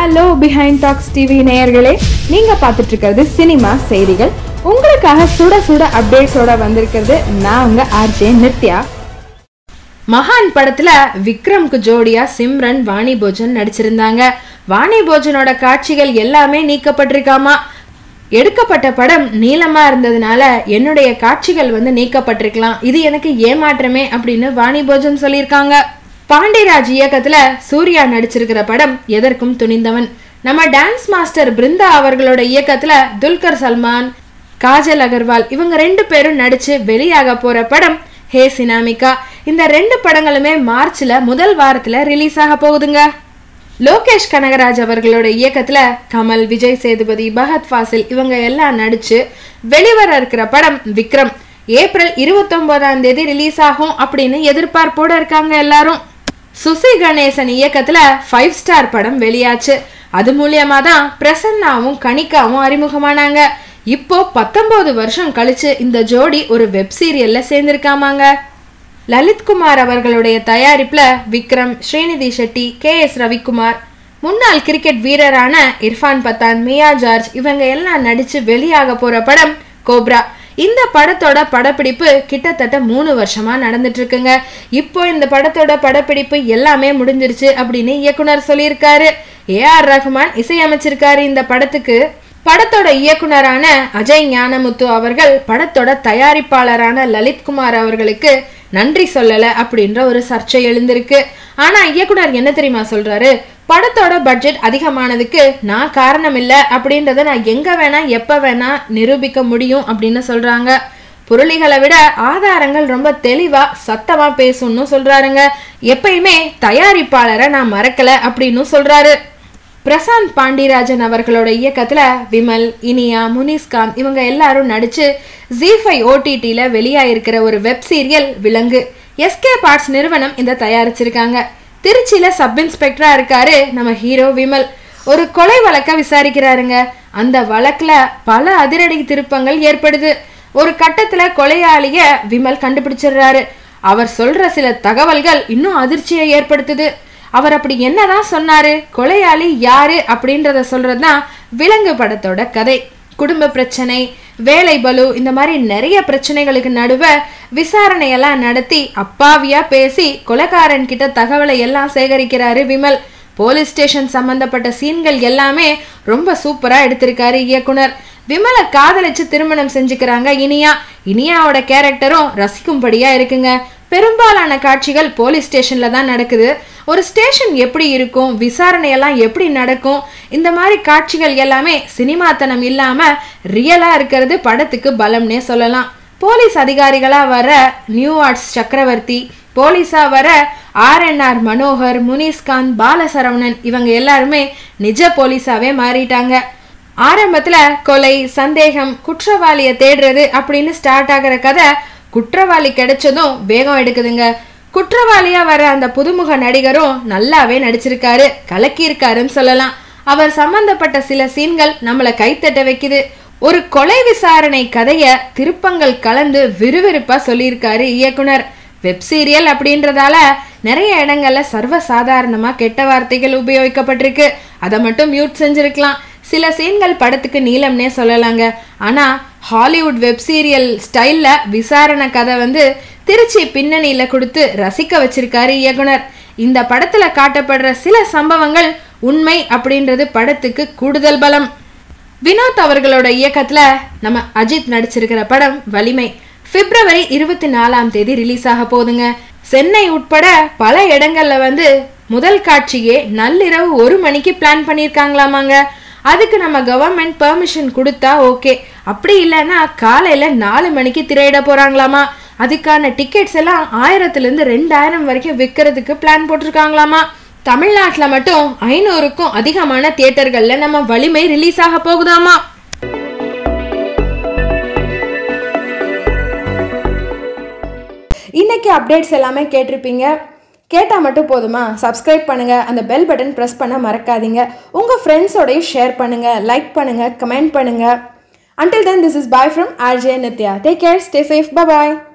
hello behind tax TV நேயர்களே நீங்க பார்த்துட்டு இருக்கிறது சினிமா செய்திகள் உங்களுக்காக சுட சுட அப்டேட்ஸோட வந்திருக்கிறது நான் உங்க ஆர்ஜே நித்யா மகான் படத்துல விக்ரம்க்கு ஜோடியா சிம்ரன் வாணி போஜன் நடிச்சிருந்தாங்க வாணி போஜனோட காட்சிகள் எல்லாமே நீக்கப்பட்டிருக்காமா எடுக்கப்பட்ட படம் நீளமா இருந்ததுனால என்னுடைய காட்சிகள் வந்து நீக்கப்பட்டிருக்கலாம் இது எனக்கு ஏமாற்றமே அப்படின்னு வாணி போஜன் சொல்லியிருக்காங்க பாண்டிராஜ் இயக்கத்துல சூர்யா நடிச்சிருக்கிற படம் எதற்கும் துணிந்தவன் நம்ம டான்ஸ் மாஸ்டர் பிருந்தா அவர்களோட இயக்கத்துல துல்கர் சல்மான் காஜல் அகர்வால் இவங்க ரெண்டு பேரும் நடிச்சு வெளியாக போற படம் ஹே சினாமிகா இந்த ரெண்டு படங்களுமே மார்ச்ல முதல் வாரத்துல ரிலீஸ் ஆக போகுதுங்க லோகேஷ் கனகராஜ் அவர்களோட இயக்கத்துல கமல் விஜய் சேதுபதி பகத் ஃபாசில் இவங்க எல்லாம் நடிச்சு வெளிவர இருக்கிற படம் விக்ரம் ஏப்ரல் இருபத்தொன்பதாம் தேதி ரிலீஸ் ஆகும் அப்படின்னு எதிர்பார்ப்போட இருக்காங்க எல்லாரும் சுசி கணேசன் இயக்கத்துல ஃபைவ் ஸ்டார் படம் வெளியாச்சு அது மூலியமா தான் பிரசன்னாவும் கணிகாவும் அறிமுகமானாங்க இப்போ பத்தொன்பது வருஷம் கழிச்சு இந்த ஜோடி ஒரு வெப் சீரியல்ல சேர்ந்திருக்காமாங்க லலித்குமார் அவர்களுடைய தயாரிப்புல விக்ரம் ஸ்ரீநிதி ஷெட்டி கே எஸ் ரவிக்குமார் முன்னாள் கிரிக்கெட் வீரரான இர்ஃபான் பத்தான் மியா ஜார்ஜ் இவங்க எல்லாம் நடிச்சு வெளியாக போற படம் கோப்ரா இந்த படத்தோட படப்பிடிப்பு கிட்டத்தட்ட மூணு வருஷமா நடந்துட்டு இருக்குங்க இப்போ இந்த படத்தோட படப்பிடிப்பு எல்லாமே முடிஞ்சிருச்சு அப்படின்னு இயக்குனர் சொல்லியிருக்காரு ஏ ஆர் ரஹ்மான் இசையமைச்சிருக்காரு இந்த படத்துக்கு படத்தோட இயக்குனரான அஜய் ஞானமுத்து அவர்கள் படத்தோட தயாரிப்பாளரான லலித்குமார் அவர்களுக்கு நன்றி சொல்லல அப்படின்ற ஒரு சர்ச்சை எழுந்திருக்கு ஆனா இயக்குனர் என்ன தெரியுமா சொல்றாரு படத்தோட பட்ஜெட் அதிகமானதுக்கு நான் காரணம் இல்ல அப்படின்றத நான் எங்க வேணா எப்ப வேணா நிரூபிக்க முடியும் அப்படின்னு சொல்றாங்க புரளிகளை விட ஆதாரங்கள் ரொம்ப தெளிவா சத்தமா பேசும்னு சொல்றாருங்க எப்பயுமே தயாரிப்பாளரை நான் மறக்கல அப்படின்னு சொல்றாரு பிரசாந்த் பாண்டிராஜன் அவர்களோட இயக்கத்துல விமல் இனியா முனிஸ்காந்த் இவங்க எல்லாரும் நடிச்சு ஜி ஃபைவ் ஓடிடியில் வெளியாயிருக்கிற ஒரு வெப் சீரியல் விலங்கு எஸ்கே பார்ட்ஸ் நிறுவனம் இந்த தயாரிச்சிருக்காங்க திருச்சியில சப் இன்ஸ்பெக்டரா இருக்காரு நம்ம ஹீரோ விமல் ஒரு கொலை வழக்க விசாரிக்கிறாருங்க அந்த வழக்குல பல அதிரடி திருப்பங்கள் ஏற்படுது ஒரு கட்டத்துல கொலையாளிய விமல் கண்டுபிடிச்சிடுறாரு அவர் சொல்ற சில தகவல்கள் இன்னும் அதிர்ச்சியை ஏற்படுத்துது அவர் அப்படி என்னதான் சொன்னாரு கொலையாளி யாரு அப்படின்றத சொல்றதுதான் விலங்கு படத்தோட கதை குடும்ப பிரச்சனை வேலை பலு இந்த மாதிரி நிறைய பிரச்சனைகளுக்கு நடுவே விசாரணையெல்லாம் நடத்தி அப்பாவியா பேசி கொலைக்காரன் கிட்ட தகவலை எல்லாம் சேகரிக்கிறாரு விமல் போலீஸ் ஸ்டேஷன் சம்பந்தப்பட்ட சீன்கள் எல்லாமே ரொம்ப சூப்பரா எடுத்திருக்காரு இயக்குனர் விமலை காதலிச்சு திருமணம் செஞ்சுக்கிறாங்க இனியா இனியாவோட கேரக்டரும் ரசிக்கும்படியா இருக்குங்க பெரும்பாலான காட்சிகள் போலீஸ் ஸ்டேஷன்ல தான் நடக்குது ஒரு ஸ்டேஷன் எப்படி இருக்கும் விசாரணையெல்லாம் எப்படி நடக்கும் இந்த மாதிரி காட்சிகள் எல்லாமே சினிமாத்தனம் இல்லாம ரியலா இருக்கிறது படத்துக்கு பலம்னே சொல்லலாம் போலீஸ் அதிகாரிகளா வர நியூ ஆர்ட்ஸ் சக்கரவர்த்தி போலீஸா வர ஆர்என்ஆர் மனோகர் முனிஸ்காந்த் பாலசரவணன் இவங்க எல்லாருமே நிஜ போலீஸாவே மாறிட்டாங்க ஆரம்பத்துல கொலை சந்தேகம் குற்றவாளியை தேடுறது அப்படின்னு ஸ்டார்ட் ஆகிற கதை குற்றவாளி கிடைச்சதும் வேகம் எடுக்குதுங்க குற்றவாளியா வர அந்த புதுமுக நடிகரும் நல்லாவே நடிச்சிருக்காரு கலக்கியிருக்காருன்னு சொல்லலாம் அவர் சம்பந்தப்பட்ட சில சீன்கள் நம்மளை கைத்தட்ட வைக்குது ஒரு கொலை விசாரணை கதைய திருப்பங்கள் கலந்து விறுவிறுப்பா சொல்லியிருக்காரு இயக்குனர் வெப் சீரியல் அப்படின்றதால நிறைய இடங்கள்ல சர்வ சாதாரணமா கெட்ட வார்த்தைகள் உபயோகிக்கப்பட்டிருக்கு அதை மட்டும் மியூட் செஞ்சிருக்கலாம் சில சீன்கள் படத்துக்கு நீளம்னே சொல்லலாங்க ஆனா ஹாலிவுட் வெப் சீரியல் ஸ்டைல்ல விசாரணை கதை வந்து திருச்சி பின்னணியில கொடுத்து ரசிக்க வச்சிருக்காரு இயக்குனர் இந்த படத்துல காட்டப்படுற சில சம்பவங்கள் உண்மை அப்படின்றது படத்துக்கு கூடுதல் பலம் வினோத் அவர்களோட இயக்கத்துல நம்ம அஜித் நடிச்சிருக்கிற படம் வலிமை பிப்ரவரி இருபத்தி நாலாம் தேதி ரிலீஸ் ஆக போகுதுங்க சென்னை உட்பட பல இடங்கள்ல வந்து முதல் காட்சியே நள்ளிரவு ஒரு மணிக்கு பிளான் பண்ணியிருக்காங்களாமாங்க அதுக்கு நம்ம கவர்மெண்ட் பெர்மிஷன் கொடுத்தா ஓகே அப்படி இல்லைன்னா காலையில நாலு மணிக்கு திரையிட போறாங்களாமா அதுக்கான டிக்கெட்ஸ் எல்லாம் ஆயிரத்துலேருந்து ரெண்டாயிரம் வரைக்கும் விற்கிறதுக்கு பிளான் போட்டிருக்காங்களாமா தமிழ்நாட்டில் மட்டும் ஐநூறுக்கும் அதிகமான தியேட்டர்களில் நம்ம வலிமை ரிலீஸ் ஆக போகுதாமா இன்னைக்கு அப்டேட்ஸ் எல்லாமே கேட்டிருப்பீங்க கேட்டால் மட்டும் போதுமா சப்ஸ்கிரைப் பண்ணுங்கள் அந்த பெல் பட்டன் ப்ரெஸ் பண்ண மறக்காதீங்க உங்கள் ஃப்ரெண்ட்ஸோடையும் ஷேர் பண்ணுங்கள் லைக் பண்ணுங்கள் கமெண்ட் பண்ணுங்கள் until then this is bye from rj nitya take care stay safe bye bye